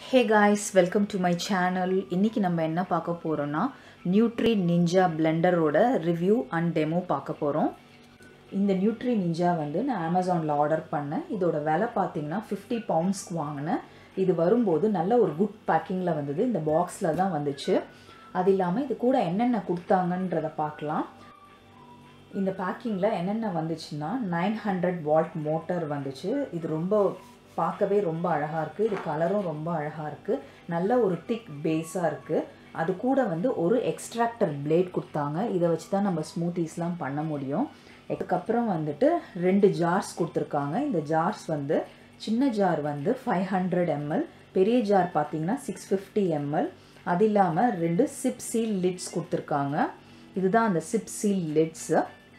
hey guys welcome to my channel இன்றைக்கி நம்ம என்ன பார்க்க போகிறோன்னா நியூட்ரி நிஞ்சா பிளெண்டரோட ரிவ்யூ அண்ட் டெமோ பார்க்க போகிறோம் இந்த நியூட்ரி நிஞ்சா வந்து நான் அமேசானில் ஆர்டர் பண்ணேன் இதோட விலை பார்த்தீங்கன்னா ஃபிஃப்டி பவுண்ட்ஸ்க்கு வாங்கினேன் இது வரும்போது நல்ல ஒரு குட் பேக்கிங்கில் வந்தது இந்த பாக்ஸில் தான் வந்துச்சு அது இல்லாமல் இது கூட என்னென்ன கொடுத்தாங்கன்றதை பார்க்கலாம் இந்த பேக்கிங்கில் என்னென்ன வந்துச்சுன்னா நைன் ஹண்ட்ரட் வால்ட் மோட்டர் வந்துச்சு இது ரொம்ப பார்க்கவே ரொம்ப அழகாக இருக்குது இது கலரும் ரொம்ப அழகாக இருக்குது நல்ல ஒரு திக் பேஸாக இருக்குது அது கூட வந்து ஒரு எக்ஸ்ட்ராக்டர் பிளேட் கொடுத்தாங்க இதை வச்சு தான் நம்ம ஸ்மூத்திஸ்லாம் பண்ண முடியும் அதுக்கப்புறம் வந்துட்டு ரெண்டு ஜார்ஸ் கொடுத்துருக்காங்க இந்த ஜார்ஸ் வந்து சின்ன ஜார் வந்து ஃபைவ் ஹண்ட்ரட் எம்எல் பெரிய ஜார் பார்த்தீங்கன்னா சிக்ஸ் ஃபிஃப்டி எம்எல் அது இல்லாமல் ரெண்டு சிப் சீல் லிட்ஸ் கொடுத்துருக்காங்க இதுதான் அந்த சிப் சீல் லிட்ஸு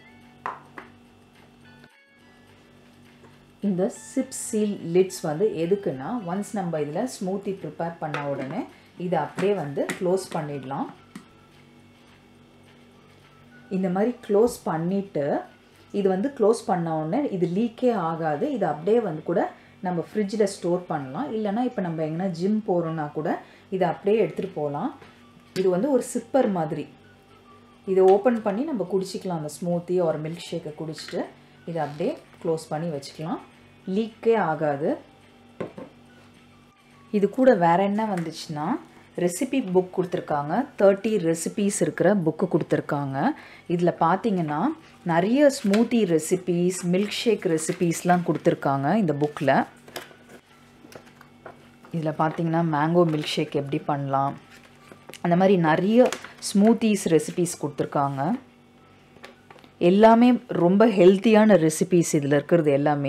இந்த சிப் சீல் லிட்ஸ் வந்து எதுக்குன்னா ஒன்ஸ் நம்ம இதில் ஸ்மூத்தி ப்ரிப்பேர் பண்ண உடனே இதை அப்படியே வந்து க்ளோஸ் பண்ணிடலாம் இந்த மாதிரி க்ளோஸ் பண்ணிவிட்டு இது வந்து க்ளோஸ் பண்ண உடனே இது லீக்கே ஆகாது இது அப்படியே வந்து கூட நம்ம ஃப்ரிட்ஜில் ஸ்டோர் பண்ணலாம் இல்லைனா இப்போ நம்ம எங்கன்னா ஜிம் போகிறோன்னா கூட இதை அப்படியே எடுத்துகிட்டு போகலாம் இது வந்து ஒரு சிப்பர் மாதிரி இதை ஓப்பன் பண்ணி நம்ம குடிச்சிக்கலாம் அந்த ஸ்மூத்தி ஒரு மில்க் ஷேக்கை குடிச்சிட்டு இதை அப்படியே க்ளோஸ் பண்ணி வச்சுக்கலாம் லீக்கே ஆகாது இது கூட வேற என்ன வந்துச்சுன்னா ரெசிபி புக் கொடுத்துருக்காங்க தேர்ட்டி ரெசிபீஸ் இருக்கிற புக்கு கொடுத்துருக்காங்க இதில் பார்த்தீங்கன்னா நிறைய ஸ்மூத்தி ரெசிபீஸ் மில்க் ஷேக் ரெசிபீஸ்லாம் கொடுத்துருக்காங்க இந்த புக்கில் இதில் பார்த்தீங்கன்னா மேங்கோ மில்க் ஷேக் எப்படி பண்ணலாம் அந்த மாதிரி நிறைய ஸ்மூத்திஸ் ரெசிபீஸ் கொடுத்துருக்காங்க எல்லாமே ரொம்ப ஹெல்த்தியான ரெசிபீஸ் இதில் இருக்கிறது எல்லாமே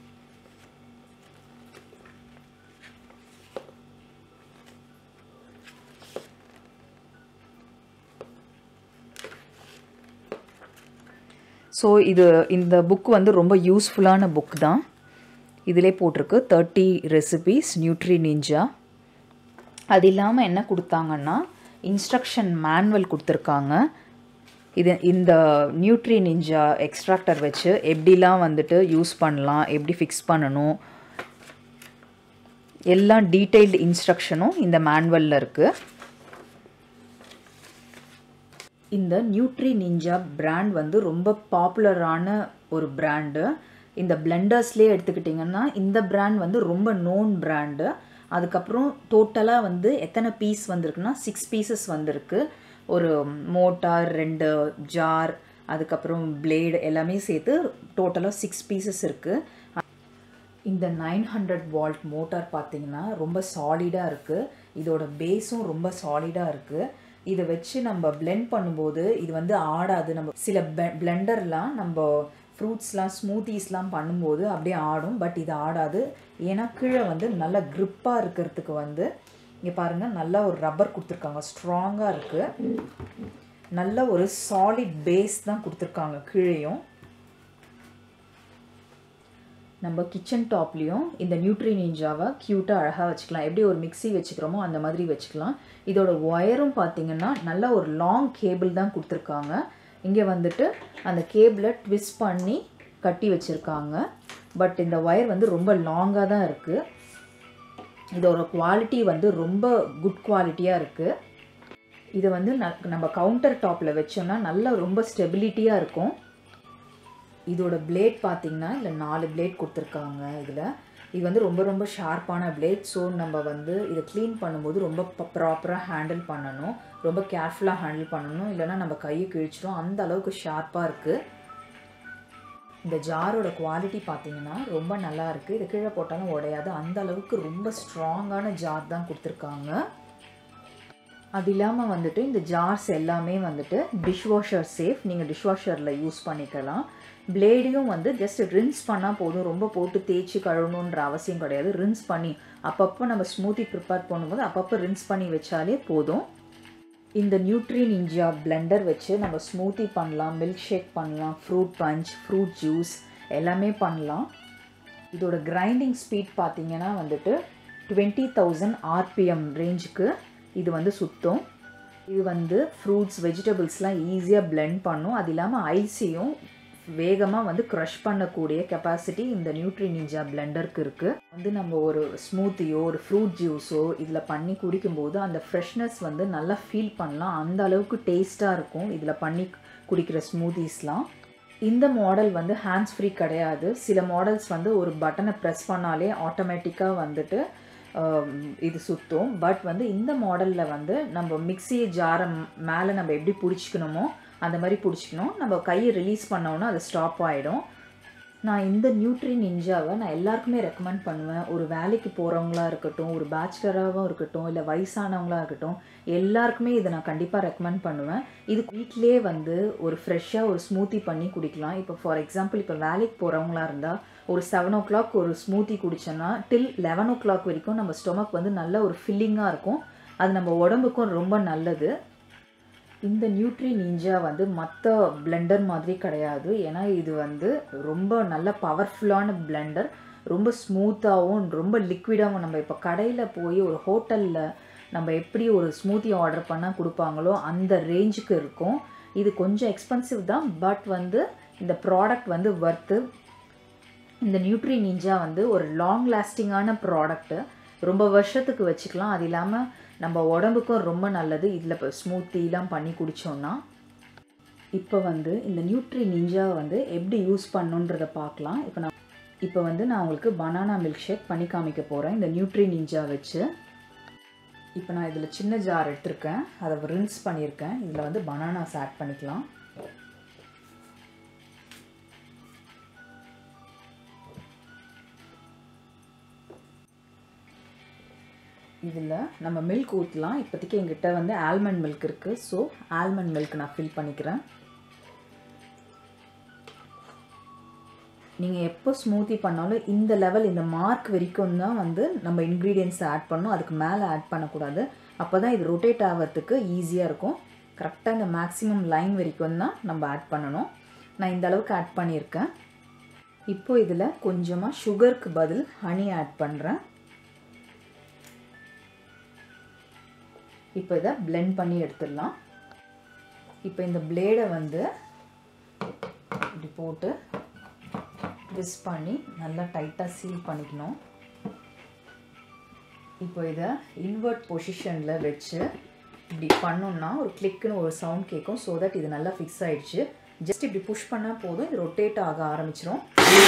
ஸோ இது இந்த புக் வந்து ரொம்ப யூஸ்ஃபுல்லான புக் தான் இதிலே போட்டிருக்கு தேர்ட்டி ரெசிபீஸ் நியூட்ரி நிஞ்சா அது இல்லாமல் என்ன கொடுத்தாங்கன்னா இன்ஸ்ட்ரக்ஷன் மேனுவல் கொடுத்துருக்காங்க இது இந்த நியூட்ரி நிஞ்சா எக்ஸ்ட்ராக்டர் வச்சு எப்படிலாம் வந்துட்டு யூஸ் பண்ணலாம் எப்படி ஃபிக்ஸ் பண்ணணும் எல்லா டீட்டெயில்டு இன்ஸ்ட்ரக்ஷனும் இந்த மேனுவலில் இருக்குது இந்த நியூட்ரி நிஞ்சா பிராண்ட் வந்து ரொம்ப பாப்புலரான ஒரு பிராண்டு இந்த பிளெண்டர்ஸ்லேயே எடுத்துக்கிட்டிங்கன்னா இந்த பிராண்ட் வந்து ரொம்ப நோன் பிராண்டு அதுக்கப்புறம் டோட்டலாக வந்து எத்தனை பீஸ் வந்திருக்குன்னா சிக்ஸ் பீசஸ் வந்திருக்கு ஒரு மோட்டார் ரெண்டு ஜார் அதுக்கப்புறம் பிளேடு எல்லாமே சேர்த்து டோட்டலாக சிக்ஸ் பீசஸ் இருக்குது இந்த நைன் ஹண்ட்ரட் வால்ட் மோட்டார் பார்த்தீங்கன்னா ரொம்ப சாலிடாக இருக்குது இதோட பேஸும் ரொம்ப சாலிடாக இருக்குது இதை வச்சு நம்ம பிளெண்ட் பண்ணும்போது இது வந்து ஆடாது நம்ம சில பிளெண்டர்லாம் நம்ம ஃப்ரூட்ஸ்லாம் ஸ்மூத்திஸ்லாம் பண்ணும்போது அப்படியே ஆடும் பட் இது ஆடாது ஏன்னா கீழே வந்து நல்ல க்ரிப்பாக இருக்கிறதுக்கு வந்து இங்கே பாருங்கள் நல்லா ஒரு ரப்பர் கொடுத்துருக்காங்க ஸ்ட்ராங்காக இருக்குது நல்ல ஒரு சாலிட் பேஸ் தான் கொடுத்துருக்காங்க கீழேயும் நம்ம கிச்சன் டாப்லேயும் இந்த நியூட்ரி நிஞ்சாவை க்யூட்டாக அழகாக வச்சுக்கலாம் எப்படி ஒரு மிக்சி வச்சுக்கிறோமோ அந்த மாதிரி வச்சுக்கலாம் இதோட ஒயரும் பார்த்தீங்கன்னா நல்ல ஒரு லாங் கேபிள் தான் கொடுத்துருக்காங்க இங்கே வந்துட்டு அந்த கேபிளை ட்விஸ்ட் பண்ணி கட்டி வச்சுருக்காங்க பட் இந்த ஒயர் வந்து ரொம்ப லாங்காக தான் இருக்குது இதோட குவாலிட்டி வந்து ரொம்ப குட் குவாலிட்டியாக இருக்குது இதை வந்து நம்ம கவுண்டர் டாப்பில் வச்சோம்னா நல்லா ரொம்ப ஸ்டெபிலிட்டியாக இருக்கும் இதோட பிளேட் பார்த்தீங்கன்னா இல்லை நாலு பிளேட் கொடுத்துருக்காங்க இதில் இது வந்து ரொம்ப ரொம்ப ஷார்ப்பான பிளேட் ஸோ நம்ம வந்து இதை க்ளீன் பண்ணும்போது ரொம்ப ப்ராப்பராக ஹேண்டில் பண்ணணும் ரொம்ப கேர்ஃபுல்லாக ஹேண்டில் பண்ணணும் இல்லைனா நம்ம கையை கிழிச்சிடும் அந்த அளவுக்கு ஷார்ப்பாக இருக்குது இந்த ஜாரோட குவாலிட்டி பார்த்தீங்கன்னா ரொம்ப நல்லா இருக்குது இது கீழே போட்டாலும் உடையாது அந்த அளவுக்கு ரொம்ப ஸ்ட்ராங்கான ஜார் தான் கொடுத்துருக்காங்க அது இல்லாமல் வந்துட்டு இந்த ஜார்ஸ் எல்லாமே வந்துட்டு டிஷ்வாஷர் சேஃப் நீங்கள் டிஷ்வாஷரில் யூஸ் பண்ணிக்கலாம் பிளேடையும் வந்து ஜஸ்ட் ரின்ஸ் பண்ணால் போதும் ரொம்ப போட்டு தேய்ச்சி கழுவணுன்ற அவசியம் கிடையாது ரின்ஸ் பண்ணி அப்பப்போ நம்ம ஸ்மூத்தி ப்ரிப்பேர் பண்ணும்போது அப்பப்போ ரின்ஸ் பண்ணி வச்சாலே போதும் இந்த நியூட்ரி நிஞ்சா பிளெண்டர் வச்சு நம்ம ஸ்மூத்தி பண்ணலாம் மில்க் ஷேக் பண்ணலாம் ஃப்ரூட் பஞ்ச் ஃப்ரூட் ஜூஸ் எல்லாமே பண்ணலாம் இதோட கிரைண்டிங் ஸ்பீட் பார்த்தீங்கன்னா வந்துட்டு டுவெண்ட்டி தௌசண்ட் ஆர்பிஎம் ரேஞ்சுக்கு இது வந்து சுத்தம் இது வந்து ஃப்ரூட்ஸ் வெஜிடபிள்ஸ்லாம் ஈஸியாக பிளெண்ட் பண்ணும் அது இல்லாமல் ஐஸையும் வேகமாக வந்து க்ரஷ் பண்ணக்கூடிய கெப்பாசிட்டி இந்த நியூட்ரி நிஞ்சா பிளெண்டருக்கு இருக்குது வந்து நம்ம ஒரு ஸ்மூத்தியோ ஒரு ஃப்ரூட் ஜூஸோ இதில் பண்ணி குடிக்கும்போது அந்த ஃப்ரெஷ்னஸ் வந்து நல்லா ஃபீல் பண்ணலாம் அந்த அளவுக்கு டேஸ்ட்டாக இருக்கும் இதில் பண்ணி குடிக்கிற ஸ்மூத்திஸ்லாம் இந்த மாடல் வந்து ஹேண்ட்ஸ் ஃப்ரீ கிடையாது சில மாடல்ஸ் வந்து ஒரு பட்டனை ப்ரெஸ் பண்ணாலே ஆட்டோமேட்டிக்காக வந்துட்டு இது சுற்றும் பட் வந்து இந்த மாடலில் வந்து நம்ம மிக்சி ஜாரை மேலே நம்ம எப்படி பிடிச்சிக்கணுமோ அந்த மாதிரி பிடிச்சிக்கணும் நம்ம கையை ரிலீஸ் பண்ணோன்னா அது ஸ்டாப் ஆகிடும் நான் இந்த நியூட்ரி நிஞ்சாவை நான் எல்லாருக்குமே ரெக்கமெண்ட் பண்ணுவேன் ஒரு வேலைக்கு போகிறவங்களா இருக்கட்டும் ஒரு பேச்சுலராகவும் இருக்கட்டும் இல்லை வயசானவங்களா இருக்கட்டும் எல்லாருக்குமே இதை நான் கண்டிப்பாக ரெக்கமெண்ட் பண்ணுவேன் இது வீட்டிலே வந்து ஒரு ஃப்ரெஷ்ஷாக ஒரு ஸ்மூத்தி பண்ணி குடிக்கலாம் இப்போ ஃபார் எக்ஸாம்பிள் இப்போ வேலைக்கு போகிறவங்களா இருந்தால் ஒரு செவன் ஓ கிளாக் ஒரு ஸ்மூத்தி குடித்தோன்னா டில் லெவன் ஓ கிளாக் வரைக்கும் நம்ம ஸ்டொமக் வந்து நல்ல ஒரு ஃபில்லிங்காக இருக்கும் அது நம்ம உடம்புக்கும் ரொம்ப நல்லது இந்த நியூட்ரி நிஞ்சா வந்து மற்ற பிளெண்டர் மாதிரி கிடையாது ஏன்னா இது வந்து ரொம்ப நல்ல பவர்ஃபுல்லான பிளெண்டர் ரொம்ப ஸ்மூத்தாகவும் ரொம்ப லிக்விடாகவும் நம்ம இப்போ கடையில் போய் ஒரு ஹோட்டலில் நம்ம எப்படி ஒரு ஸ்மூத்தி ஆர்டர் பண்ணால் கொடுப்பாங்களோ அந்த ரேஞ்சுக்கு இருக்கும் இது கொஞ்சம் எக்ஸ்பென்சிவ் தான் பட் வந்து இந்த ப்ராடக்ட் வந்து ஒர்த்து இந்த நியூட்ரி நிஞ்சா வந்து ஒரு லாங் லாஸ்டிங்கான ப்ராடக்ட்டு ரொம்ப வருஷத்துக்கு வச்சுக்கலாம் அது இல்லாமல் நம்ம உடம்புக்கும் ரொம்ப நல்லது இதில் இப்போ ஸ்மூத்திலாம் பண்ணி குடித்தோன்னா இப்போ வந்து இந்த நியூட்ரி நிஞ்சா வந்து எப்படி யூஸ் பண்ணுன்றதை பார்க்கலாம் இப்போ நான் இப்போ வந்து நான் உங்களுக்கு பனானா மில்க் ஷேக் பண்ணி காமிக்க போகிறேன் இந்த நியூட்ரி நிஞ்சா வச்சு இப்போ நான் இதில் சின்ன ஜார் எடுத்திருக்கேன் அதை ரின்ஸ் பண்ணியிருக்கேன் இதில் வந்து பனானாஸ் ஆட் பண்ணிக்கலாம் இதில் நம்ம மில்க் ஊற்றலாம் இப்போதைக்கு எங்கிட்ட வந்து ஆல்மண்ட் மில்க் இருக்குது ஸோ ஆல்மண்ட் மில்க் நான் ஃபில் பண்ணிக்கிறேன் நீங்கள் எப்போ ஸ்மூத்தி பண்ணாலும் இந்த லெவல் இந்த மார்க் வரைக்கும் தான் வந்து நம்ம இன்க்ரீடியன்ஸை ஆட் பண்ணணும் அதுக்கு மேலே ஆட் பண்ணக்கூடாது அப்போ தான் இது ரொட்டேட் ஆகிறதுக்கு ஈஸியாக இருக்கும் கரெக்டாக இந்த மேக்ஸிமம் லைன் வரைக்கும் தான் நம்ம ஆட் பண்ணணும் நான் இந்த அளவுக்கு ஆட் பண்ணியிருக்கேன் இப்போ இதில் கொஞ்சமாக சுகருக்கு பதில் ஹனி ஆட் பண்ணுறேன் இப்போ இதை பிளெண்ட் பண்ணி எடுத்துடலாம் இப்போ இந்த பிளேடை வந்து இப்படி போட்டு ட்விஸ் பண்ணி நல்லா டைட்டாக சீல் பண்ணிக்கணும் இப்போ இதை இன்வெர்ட் பொசிஷனில் வச்சு இப்படி பண்ணோம்னா ஒரு கிளிக்குன்னு ஒரு சவுண்ட் கேட்கும் ஸோ தட் இது நல்லா ஃபிக்ஸ் ஆகிடுச்சு ஜஸ்ட் இப்படி புஷ் பண்ணால் போதும் இது ரொட்டேட் ஆக ஆரம்பிச்சிரும்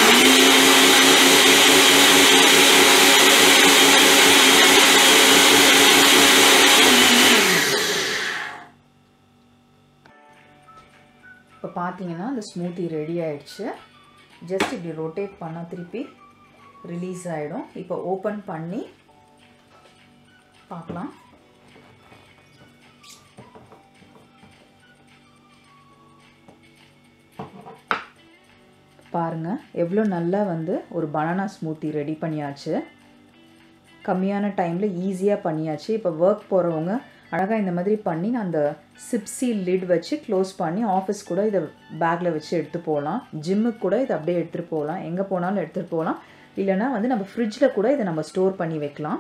இப்போ பார்த்தீங்கன்னா இந்த ஸ்மூத்தி ரெடி ஆயிடுச்சு ஜஸ்ட் இப்படி ரொட்டேட் பண்ணால் திருப்பி ரிலீஸ் ஆகிடும் இப்போ ஓப்பன் பண்ணி பார்க்கலாம் பாருங்கள் எவ்வளோ நல்லா வந்து ஒரு பனானா ஸ்மூத்தி ரெடி பண்ணியாச்சு கம்மியான டைமில் ஈஸியாக பண்ணியாச்சு இப்போ ஒர்க் போகிறவங்க அழகாக இந்த மாதிரி பண்ணி நான் அந்த சிப்ஸி லிட் வச்சு க்ளோஸ் பண்ணி ஆஃபீஸ் கூட இதை பேக்கில் வச்சு எடுத்து போகலாம் ஜிம்முக்கு கூட இதை அப்படியே எடுத்துகிட்டு போகலாம் எங்கே போனாலும் எடுத்துகிட்டு போகலாம் இல்லைனா வந்து நம்ம ஃப்ரிட்ஜில் கூட இதை நம்ம ஸ்டோர் பண்ணி வைக்கலாம்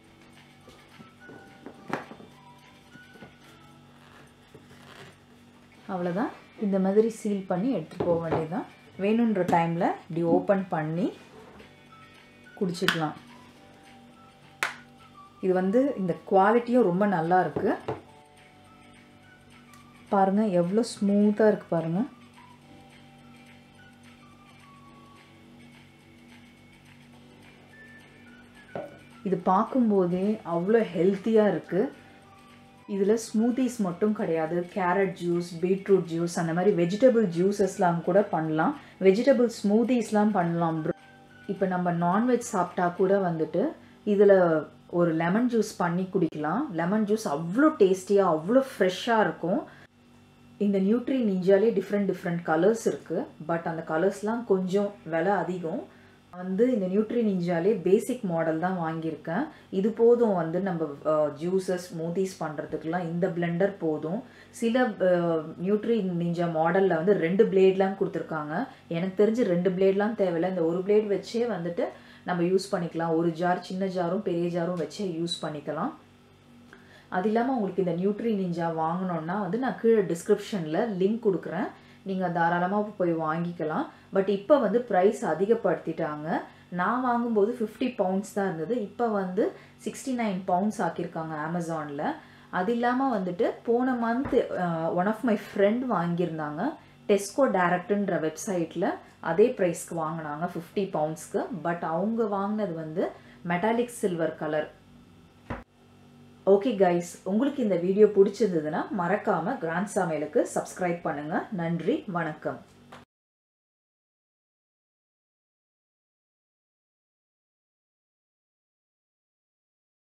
அவ்வளோதான் இந்த மாதிரி சீல் பண்ணி எடுத்துகிட்டு போக வேண்டியதுதான் வேணுன்ற டைமில் இப்படி ஓப்பன் பண்ணி குடிச்சிக்கலாம் இது வந்து இந்த குவாலிட்டியும் ரொம்ப நல்லா இருக்குது பாருங்கள் எவ்வளோ ஸ்மூத்தாக இருக்குது பாருங்கள் இது பார்க்கும்போதே அவ்வளோ ஹெல்த்தியாக இருக்குது இதில் ஸ்மூத்திஸ் மட்டும் கிடையாது கேரட் ஜூஸ் பீட்ரூட் ஜூஸ் அந்த மாதிரி வெஜிடபிள் ஜூஸஸ்லாம் கூட பண்ணலாம் வெஜிடபிள் ஸ்மூத்திஸ்லாம் பண்ணலாம் இப்போ நம்ம நான்வெஜ் சாப்பிட்டா கூட வந்துட்டு இதில் ஒரு லெமன் ஜூஸ் பண்ணி குடிக்கலாம் லெமன் ஜூஸ் அவ்வளோ டேஸ்டியாக அவ்வளோ ஃப்ரெஷ்ஷாக இருக்கும் இந்த நியூட்ரி நிஞ்சாலே டிஃப்ரெண்ட் டிஃப்ரெண்ட் கலர்ஸ் இருக்குது பட் அந்த கலர்ஸ்லாம் கொஞ்சம் விலை அதிகம் வந்து இந்த நியூட்ரி நிஞ்சாலே பேசிக் மாடல் தான் வாங்கியிருக்கேன் இது போதும் வந்து நம்ம ஜூஸஸ் ஸ்மூத்திஸ் பண்ணுறதுக்குலாம் இந்த பிளெண்டர் போதும் சில நியூட்ரி நிஞ்சா மாடலில் வந்து ரெண்டு பிளேட்லாம் கொடுத்துருக்காங்க எனக்கு தெரிஞ்சு ரெண்டு பிளேட்லாம் தேவையில்லை இந்த ஒரு பிளேட் வச்சே வந்துட்டு நம்ம யூஸ் பண்ணிக்கலாம் ஒரு ஜார் சின்ன ஜாரும் பெரிய ஜாரும் வச்சே யூஸ் பண்ணிக்கலாம் அது இல்லாமல் உங்களுக்கு இந்த நியூட்ரி நிஞ்சா வாங்கணுன்னா வந்து நான் கீழே டிஸ்கிரிப்ஷனில் லிங்க் கொடுக்குறேன் நீங்கள் தாராளமாக போய் வாங்கிக்கலாம் பட் இப்போ வந்து ப்ரைஸ் அதிகப்படுத்திட்டாங்க நான் வாங்கும்போது ஃபிஃப்டி பவுண்ட்ஸ் தான் இருந்தது இப்போ வந்து சிக்ஸ்டி நைன் பவுண்ட்ஸ் ஆக்கியிருக்காங்க அமேசானில் அது இல்லாமல் வந்துட்டு போன month one of my friend வாங்கியிருந்தாங்க டெஸ்கோ டேரக்ட்ன்ற வெப்சைட்டில் அதே ப்ரைஸ்க்கு வாங்கினாங்க ஃபிஃப்டி பவுண்ட்ஸ்க்கு பட் அவங்க வாங்கினது வந்து metallic silver colour okay guys உங்களுக்கு இந்த வீடியோ பிடிச்சிருந்ததுன்னா மறக்காமல் கிராண்ட் சமையலுக்கு சப்ஸ்கிரைப் பண்ணுங்கள் நன்றி வணக்கம்